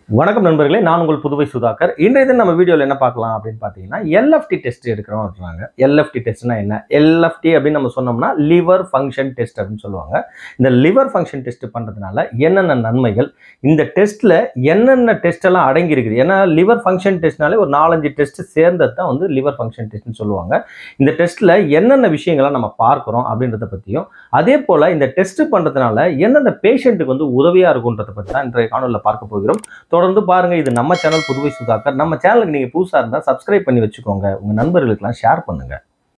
வணக்கம் நண்பர்களே நான் உங்கள் புதுவை சுதாகர் இன்றைய தினம் நம்ம வீடியோவில் என்ன பார்க்கலாம் அப்படின்னு பார்த்தீங்கன்னா எல்எஃப்டி டெஸ்ட் எடுக்கிறோம் அப்படின்னாங்க எல்எஃப்டி டெஸ்ட்னா என்ன எல்எஃப்டி அப்படின்னு நம்ம சொன்னோம்னா லிவர் ஃபங்க்ஷன் டெஸ்ட் அப்படின்னு சொல்லுவாங்க இந்த லிவர் ஃபங்க்ஷன் டெஸ்ட் பண்ணுறதுனால என்னென்ன நன்மைகள் இந்த டெஸ்ட்டில் என்னென்ன டெஸ்ட் எல்லாம் அடங்கி இருக்குது ஏன்னா லிவர் ஃபங்க்ஷன் டெஸ்ட்னாலே ஒரு நாலஞ்சு டெஸ்ட் சேர்ந்தது தான் வந்து லிவர் ஃபங்க்ஷன் டெஸ்ட்னு சொல்லுவாங்க இந்த டெஸ்ட்டில் என்னென்ன விஷயங்களை நம்ம பார்க்குறோம் அப்படின்றத பற்றியும் அதே போல் இந்த டெஸ்ட் பண்ணுறதுனால எந்தெந்த பேஷண்ட்டுக்கு வந்து உதவியாக இருக்குன்றதை பற்றி தான் இன்றைய காணொலியில் பார்க்க போகிறோம் தொடர்ந்து பாருங்க இது நம்ம சேனல் புதுவை சுதாகர் நம்ம சேனலுக்கு நீங்க புதுசா இருந்தா சப்ஸ்கிரைப் பண்ணி வச்சுக்கோங்க உங்க நண்பர்களுக்கெல்லாம் ஷேர் பண்ணுங்க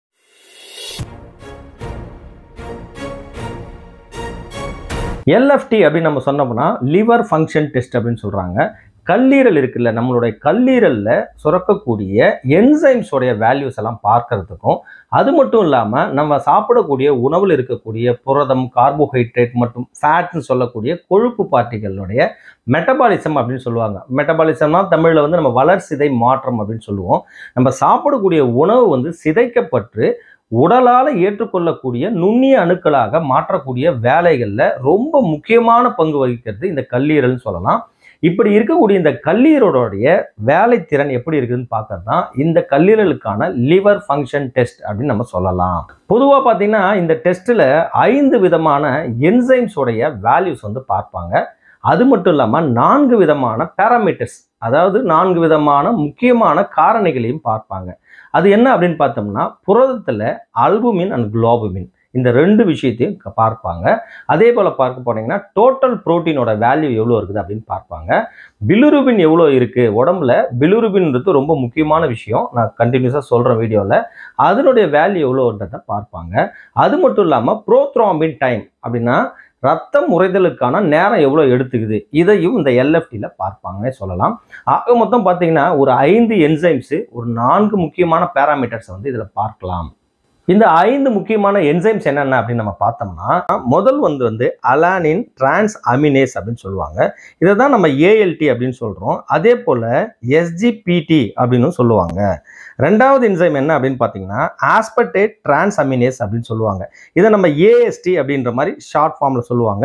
எல்எஃப்டி அப்படின்னு நம்ம சொன்னோம்னா லிவர் ஃபங்க்ஷன் டெஸ்ட் அப்படின்னு சொல்றாங்க கல்லீரல் இருக்குல்ல நம்மளுடைய கல்லீரல்ல சுரக்கக்கூடிய என்சைம்ஸோடைய வேல்யூஸ் எல்லாம் பார்க்கறதுக்கும் அது மட்டும் இல்லாமல் நம்ம சாப்பிடக்கூடிய உணவில் இருக்கக்கூடிய புரதம் கார்போஹைட்ரேட் மற்றும் ஃபேட்னு சொல்லக்கூடிய கொழுப்பு பார்ட்டிகளுடைய மெட்டபாலிசம் அப்படின்னு சொல்லுவாங்க மெட்டபாலிசம்னா தமிழில் வந்து நம்ம வளர்சிதை மாற்றம் அப்படின்னு சொல்லுவோம் நம்ம சாப்பிடக்கூடிய உணவு வந்து சிதைக்கப்பட்டு உடலால் ஏற்றுக்கொள்ளக்கூடிய நுண்ணிய அணுக்களாக மாற்றக்கூடிய வேலைகளில் ரொம்ப முக்கியமான பங்கு வகிக்கிறது இந்த கல்லீரல்னு சொல்லலாம் இப்படி இருக்கக்கூடிய இந்த கல்லீரலுடைய வேலைத்திறன் எப்படி இருக்குதுன்னு பார்க்கறது தான் இந்த கல்லீரலுக்கான லிவர் ஃபங்க்ஷன் டெஸ்ட் அப்படின்னு நம்ம சொல்லலாம் பொதுவாக பார்த்தீங்கன்னா இந்த டெஸ்ட்டில் ஐந்து விதமான என்சைம்ஸோடைய வேல்யூஸ் வந்து பார்ப்பாங்க அது மட்டும் இல்லாமல் நான்கு விதமான பேராமீட்டர்ஸ் அதாவது நான்கு விதமான முக்கியமான காரணிகளையும் பார்ப்பாங்க அது என்ன அப்படின்னு பார்த்தோம்னா புரதத்தில் அல்புமின் அண்ட் குளோபுமின் இந்த ரெண்டு விஷயத்தையும் க- பார்ப்பாங்க அதே போல் பார்க்க போனீங்கன்னா டோட்டல் புரோட்டீனோட வேல்யூ எவ்வளோ இருக்குது அப்படின்னு பார்ப்பாங்க பிலுருபின் எவ்வளோ இருக்குது உடம்புல பிலுருபின்றது ரொம்ப முக்கியமான விஷயம் நான் கண்டினியூஸாக சொல்கிறேன் வீடியோவில் அதனுடைய வேல்யூ எவ்வளோன்றதை பார்ப்பாங்க அது மட்டும் இல்லாமல் ப்ரோத்ரோம்பின் டைம் அப்படின்னா ரத்தம் உறைதலுக்கான நேரம் எவ்வளோ எடுத்துக்குது இதையும் இந்த எல்எஃப்டியில் பார்ப்பாங்கன்னே சொல்லலாம் ஆக மொத்தம் பார்த்தீங்கன்னா ஒரு ஐந்து என்சைம்ஸு ஒரு நான்கு முக்கியமான பேராமீட்டர்ஸை வந்து இதில் பார்க்கலாம் இந்த ஐந்து முக்கியமான என்சைம்ஸ் என்னென்ன அப்படின்னு நம்ம பார்த்தோம்னா முதல் வந்து வந்து அலானின் டிரான்ஸ் அமினேஸ் அப்படின்னு சொல்லுவாங்க இதை தான் நம்ம ஏஎல்டி அப்படின்னு சொல்கிறோம் அதே போல் எஸ்ஜிபிடி அப்படின்னு சொல்லுவாங்க ரெண்டாவது என்சைம் என்ன அப்படின்னு பார்த்தீங்கன்னா ஆஸ்பர்டேட் டிரான்ஸ் அமினேஸ் அப்படின்னு சொல்லுவாங்க இதை நம்ம ஏஎஸ்டி அப்படின்ற மாதிரி ஷார்ட் ஃபார்மில் சொல்லுவாங்க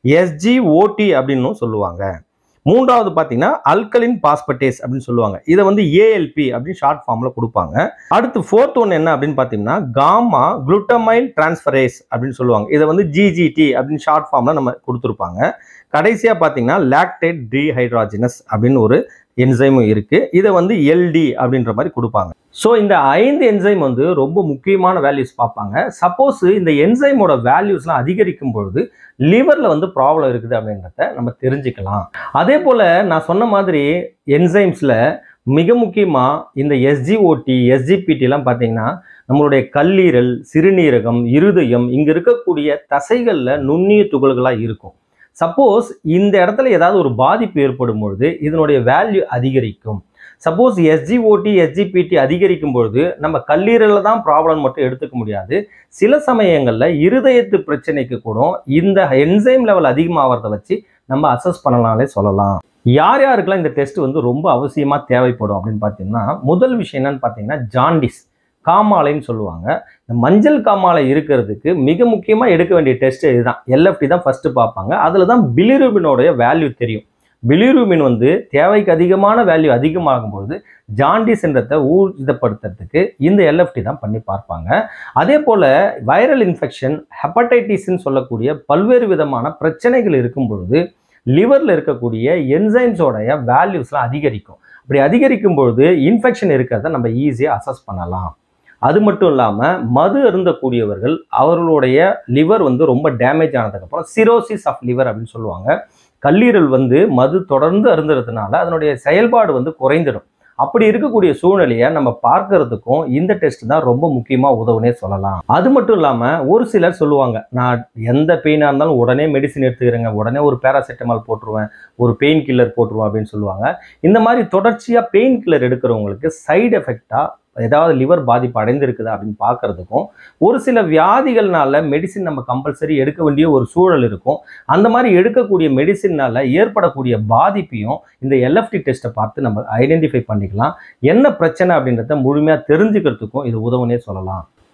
எஸ்ஜிஓடி அப்படின்னும் சொல்லுவாங்க மூன்றாவது பார்த்தீங்கன்னா அல்கலின் பாஸ்பட்டேஸ் அப்படின்னு சொல்லுவாங்க இதை வந்து ஏஎல்பி அப்படின்னு ஷார்ட் ஃபார்மில் கொடுப்பாங்க அடுத்து ஃபோர்த் ஒன் என்ன அப்படின்னு பார்த்தீங்கன்னா காமா குளுட்டமைல் டிரான்ஸ்ஃபரேஸ் அப்படின்னு சொல்லுவாங்க இதை வந்து ஜிஜிடி அப்படின்னு ஷார்ட் ஃபார்மில் நம்ம கொடுத்துருப்பாங்க கடைசியாக பார்த்தீங்கன்னா லாக்டேட் டீஹைட்ராஜினஸ் அப்படின்னு ஒரு என்சைமும் இருக்குது இதை வந்து எல்டி அப்படின்ற மாதிரி கொடுப்பாங்க ஸோ இந்த ஐந்து என்சைம் வந்து ரொம்ப முக்கியமான வேல்யூஸ் பார்ப்பாங்க சப்போஸ் இந்த என்சைமோட வேல்யூஸ்லாம் அதிகரிக்கும் பொழுது லிவரில் வந்து ப்ராப்ளம் இருக்குது அப்படின்றத நம்ம தெரிஞ்சுக்கலாம் அதே போல் நான் சொன்ன மாதிரி என்சைம்ஸில் மிக முக்கியமாக இந்த எஸ்ஜிஓடி எஸ்ஜிபிடிலாம் பார்த்தீங்கன்னா நம்மளுடைய கல்லீரல் சிறுநீரகம் இருதயம் இங்கே இருக்கக்கூடிய தசைகளில் நுண்ணிய துகள்களாக இருக்கும் சப்போஸ் இந்த இடத்துல ஏதாவது ஒரு பாதிப்பு ஏற்படும் பொழுது இதனுடைய வேல்யூ அதிகரிக்கும் சப்போஸ் எஸ்ஜிஓடி எஸ்ஜிபிடி அதிகரிக்கும் பொழுது நம்ம கல்லீரலில் தான் ப்ராப்ளம் மட்டும் எடுத்துக்க முடியாது சில சமயங்களில் இருதயத்து பிரச்சனைக்கு கூட இந்த என்சைம் லெவல் அதிகமாகிறத வச்சு நம்ம அசஸ் பண்ணலாம்லே சொல்லலாம் யார் யாருக்கெல்லாம் இந்த டெஸ்ட் வந்து ரொம்ப அவசியமாக தேவைப்படும் அப்படின்னு பார்த்தீங்கன்னா முதல் விஷயம் என்னன்னு பார்த்தீங்கன்னா ஜாண்டிஸ் காமாலைன்னு சொல்லுவாங்க இந்த மஞ்சள் காமாலை இருக்கிறதுக்கு மிக முக்கியமாக எடுக்க வேண்டிய டெஸ்ட் இதுதான் எல்எஃப்டி தான் ஃபஸ்ட்டு பார்ப்பாங்க அதில் தான் பிலிருபினோடைய வேல்யூ தெரியும் பிலிருபின் வந்து தேவைக்கு அதிகமான வேல்யூ அதிகமாகும் பொழுது ஜாண்டிஸ் என்றதை ஊர்ஜிதப்படுத்துறதுக்கு இந்த எல்எஃப்டி தான் பண்ணி பார்ப்பாங்க அதே போல் வைரல் இன்ஃபெக்ஷன் ஹெப்படைட்டிஸ்ன்னு சொல்லக்கூடிய பல்வேறு விதமான பிரச்சனைகள் இருக்கும் பொழுது லிவரில் இருக்கக்கூடிய என்சைம்ஸோடைய வேல்யூஸ்லாம் அதிகரிக்கும் அப்படி அதிகரிக்கும் பொழுது இன்ஃபெக்ஷன் இருக்கிறத நம்ம ஈஸியாக அசஸ் பண்ணலாம் அது மட்டும் இல்லாமல் மது அருந்தக்கூடியவர்கள் அவர்களுடைய லிவர் வந்து ரொம்ப டேமேஜ் ஆனதுக்கப்புறம் சிரோசிஸ் ஆஃப் லிவர் அப்படின்னு சொல்லுவாங்க கல்லீரல் வந்து மது தொடர்ந்து அருந்துறதுனால அதனுடைய செயல்பாடு வந்து குறைந்துடும் அப்படி இருக்கக்கூடிய சூழ்நிலையை நம்ம பார்க்கறதுக்கும் இந்த டெஸ்ட் தான் ரொம்ப முக்கியமாக உதவுனே சொல்லலாம் அது மட்டும் இல்லாமல் ஒரு சிலர் சொல்லுவாங்க நான் எந்த பெயினாக இருந்தாலும் உடனே மெடிசின் எடுத்துக்கிறேங்க உடனே ஒரு பேராசிட்டமால் போட்டுருவேன் ஒரு பெயின் கில்லர் போட்டுருவேன் அப்படின்னு சொல்லுவாங்க இந்த மாதிரி தொடர்ச்சியாக பெயின் கில்லர் எடுக்கிறவங்களுக்கு சைடு எஃபெக்டாக ஏதாவது லிவர் பாதிப்பு அடைந்திருக்குதா அப்படின்னு பார்க்கறதுக்கும் ஒரு சில வியாதிகள்னால மெடிசின் நம்ம கம்பல்சரி எடுக்க வேண்டிய ஒரு சூழல் இருக்கும் அந்த மாதிரி எடுக்கக்கூடிய மெடிசின்னால ஏற்படக்கூடிய பாதிப்பையும் இந்த எல்எஃப்டி டெஸ்ட்டை பார்த்து நம்ம ஐடென்டிஃபை பண்ணிக்கலாம் என்ன பிரச்சனை அப்படின்றத முழுமையாக தெரிஞ்சுக்கிறதுக்கும் இது உதவுனே சொல்லலாம்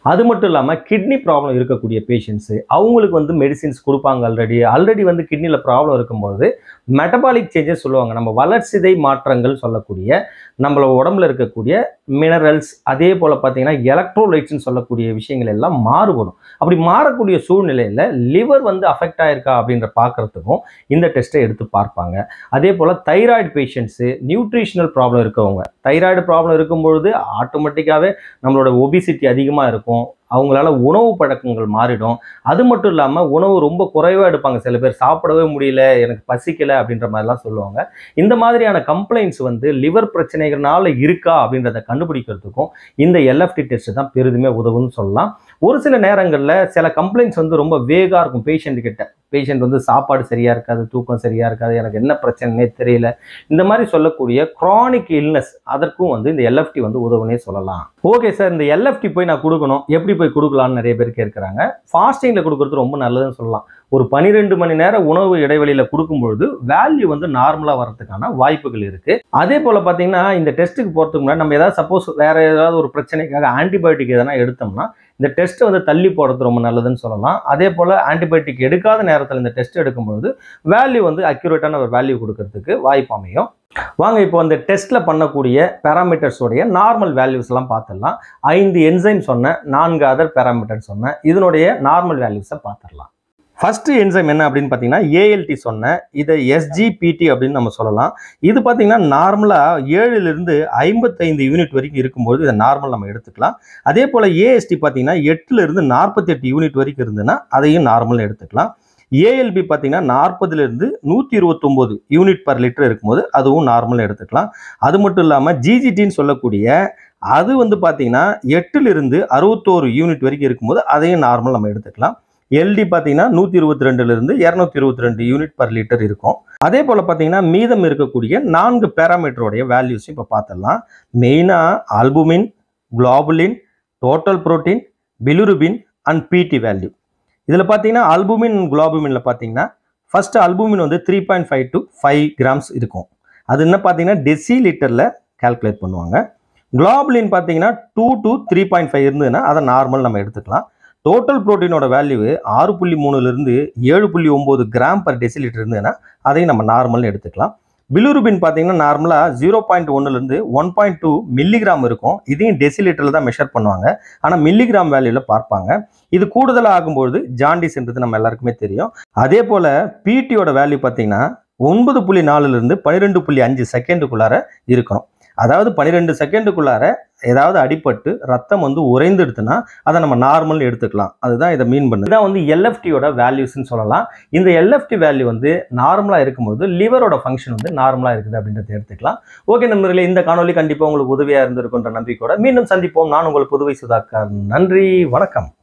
அது மட்டும் இல்லாமல் கிட்னி ப்ராப்ளம் இருக்கக்கூடிய பேஷண்ட்ஸு அவங்களுக்கு வந்து மெடிசின்ஸ் கொடுப்பாங்க ஆல்ரெடி ஆல்ரெடி வந்து கிட்னியில் ப்ராப்ளம் இருக்கும்போது மெட்டபாலிக் சேஞ்சஸ் சொல்லுவாங்க நம்ம வளர்சிதை மாற்றங்கள் சொல்லக்கூடிய நம்மள உடம்புல இருக்கக்கூடிய மினரல்ஸ் அதே போல் பார்த்தீங்கன்னா எலக்ட்ரோலைட்ஸ்னு சொல்லக்கூடிய விஷயங்கள் எல்லாம் மாறுபடும் அப்படி மாறக்கூடிய சூழ்நிலையில் லிவர் வந்து அஃபெக்ட் ஆயிருக்கா அப்படின்ற பார்க்கறதுக்கும் இந்த டெஸ்ட்டை எடுத்து பார்ப்பாங்க அதே போல் தைராய்டு பேஷண்ட்ஸு நியூட்ரிஷனல் ப்ராப்ளம் இருக்கவங்க தைராய்டு ப்ராப்ளம் இருக்கும்பொழுது ஆட்டோமேட்டிக்காகவே நம்மளோட ஒபிசிட்டி அதிகமாக இருக்கும் அவங்களால உணவு பழக்கங்கள் மாறிடும் அது மட்டும் இல்லாமல் உணவு ரொம்ப குறைவாக எடுப்பாங்க சில பேர் சாப்பிடவே முடியல எனக்கு பசிக்கலை அப்படின்ற மாதிரிலாம் சொல்லுவாங்க இந்த மாதிரியான கம்ப்ளைண்ட்ஸ் வந்து லிவர் பிரச்சனைகள்னால இருக்கா அப்படின்றத கண்டுபிடிக்கிறதுக்கும் இந்த எல்எஃப்டி டெஸ்ட் தான் பெரிதுமே உதவுன்னு சொல்லலாம் ஒரு சில நேரங்களில் சில கம்ப்ளைண்ட்ஸ் வந்து ரொம்ப வேகாக இருக்கும் பேஷண்ட் கிட்ட பேஷண்ட் வந்து சாப்பாடு சரியாக இருக்காது தூக்கம் சரியாக இருக்காது எனக்கு என்ன பிரச்சனைனே தெரியல இந்த மாதிரி சொல்லக்கூடிய க்ரானிக் இல்னஸ் அதற்கும் வந்து இந்த எல்எஃப்டி வந்து உதவுனே சொல்லலாம் ஓகே சார் இந்த எல்எஃப்டி போய் நான் கொடுக்கணும் எப்படி போய் கொடுக்கலாம்னு நிறைய பேர் கேட்குறாங்க ஃபாஸ்டிங்கில் கொடுக்கறது ரொம்ப நல்லதுன்னு சொல்லலாம் ஒரு பன்னிரெண்டு மணி நேரம் உணவு இடைவெளியில் கொடுக்கும்பொழுது வேல்யூ வந்து நார்மலாக வரதுக்கான வாய்ப்புகள் இருக்குது அதே போல் பார்த்தீங்கன்னா இந்த டெஸ்ட்டுக்கு போகிறதுக்கு முன்னாடி நம்ம ஏதாவது சப்போஸ் வேறு ஏதாவது ஒரு பிரச்சனைக்காக ஆன்டிபயோட்டிக் எதனா எடுத்தோம்னா இந்த டெஸ்ட்டை வந்து தள்ளி போடுறது ரொம்ப நல்லதுன்னு சொல்லலாம் அதே போல் ஆன்டிபயோட்டிக் எடுக்காத நேரத்தில் இந்த டெஸ்ட் எடுக்கும்பொழுது வேல்யூ வந்து அக்யூரேட்டான ஒரு வேல்யூ கொடுக்கறதுக்கு வாய்ப்பு அமையும் வாங்க இப்போ அந்த டெஸ்ட்டில் பண்ணக்கூடிய பேராமீட்டர்ஸோடைய நார்மல் வேல்யூஸ்லாம் பார்த்துடலாம் ஐந்து என்சைம் சொன்னேன் நான்கு அதர் பேராமீட்டர் சொன்னேன் இதனுடைய நார்மல் வேல்யூஸை பார்த்துடலாம் ஃபஸ்ட்டு என்சைம் என்ன அப்படின்னு பார்த்தீங்கன்னா ஏஎல்டி சொன்னேன் இதை எஸ்ஜிபிடி அப்படின்னு நம்ம சொல்லலாம் இது பார்த்தீங்கன்னா நார்மலாக ஏழுலேருந்து ஐம்பத்தைந்து யூனிட் வரைக்கும் இருக்கும்போது இதை நார்மல் நம்ம எடுத்துக்கலாம் அதே போல் ஏஎஸ்டி பார்த்தீங்கன்னா எட்டுலேருந்து நாற்பத்தெட்டு யூனிட் வரைக்கும் இருந்ததுன்னா அதையும் நார்மல் எடுத்துக்கலாம் ஏஎல்பி பார்த்தீங்கன்னா நாற்பதுலேருந்து நூற்றி இருபத்தொம்போது யூனிட் பர் லிட்டர் இருக்கும்போது அதுவும் நார்மல் எடுத்துக்கலாம் அது மட்டும் இல்லாமல் ஜிஜிடின்னு சொல்லக்கூடிய அது வந்து பார்த்தீங்கன்னா எட்டுலேருந்து அறுபத்தோரு யூனிட் வரைக்கும் இருக்கும்போது அதையும் நார்மல் நம்ம எடுத்துக்கலாம் எல்டி பார்த்தீங்கன்னா நூற்றி இருபத்தி ரெண்டுலேருந்து இரநூத்தி இருபத்தி ரெண்டு யூனிட் பர் லிட்டர் இருக்கும் அதே போல் பார்த்தீங்கன்னா மீதம் இருக்கக்கூடிய நான்கு பேராமீட்டரோடைய வேல்யூஸ் இப்போ பார்த்துடலாம் மெயினாக albumin globulin total protein bilirubin and PT value இதில் பார்த்தீங்கன்னா அல்புமின் குளோபுமினில் பார்த்தீங்கன்னா ஃபர்ஸ்ட் அல்புமின் வந்து three point five to five grams இருக்கும் அது என்ன பார்த்தீங்கன்னா டெசி லிட்டரில் கால்குலேட் பண்ணுவாங்க குளோபுலின் பார்த்தீங்கன்னா two to three point five இருந்ததுன்னா அதை நார்மல் நம்ம எடுத்துக்கலாம் டோட்டல் புரோட்டீனோட வேல்யூ ஆறு புள்ளி மூணுலேருந்து ஏழு புள்ளி ஒம்பது கிராம் பர் டெசிலிட்டர் இருந்ததுன்னா அதையும் நம்ம நார்மல்னு எடுத்துக்கலாம் பிலுருபின் பார்த்தீங்கன்னா நார்மலாக ஜீரோ பாயிண்ட் ஒன்றுலேருந்து ஒன் பாயிண்ட் டூ மில்லிகிராம் இருக்கும் இதையும் டெசிலிட்டரில் தான் மெஷர் பண்ணுவாங்க ஆனால் மில்லிகிராம் வேல்யூவில் பார்ப்பாங்க இது கூடுதலாக ஆகும்போது ஜாண்டிஸ்ன்றது நம்ம எல்லாருக்குமே தெரியும் அதே போல் பிடியோட வேல்யூ பார்த்தீங்கன்னா ஒன்பது புள்ளி நாலுலேருந்து பன்னிரெண்டு புள்ளி அஞ்சு செகண்டுக்குள்ளார இருக்கணும் அதாவது பன்னிரெண்டு செகண்டுக்குள்ளார ஏதாவது அடிபட்டு ரத்தம் வந்து உறைந்துடுதுன்னா அதை நம்ம நார்மல் எடுத்துக்கலாம் அதுதான் இதை மீன் பண்ணுது இதான் வந்து எல்எஃப்டியோட வேல்யூஸ்னு சொல்லலாம் இந்த எல்எஃப்டி வேல்யூ வந்து நார்மலாக இருக்கும்போது லிவரோட ஃபங்க்ஷன் வந்து நார்மலாக இருக்குது அப்படின்றத எடுத்துக்கலாம் ஓகே நண்பர்களே இந்த காணொலி கண்டிப்பாக உங்களுக்கு உதவியாக இருந்திருக்குன்ற நம்பிக்கையோட மீண்டும் சந்திப்போம் நான் உங்கள் புதுவை சுதாகர் நன்றி வணக்கம்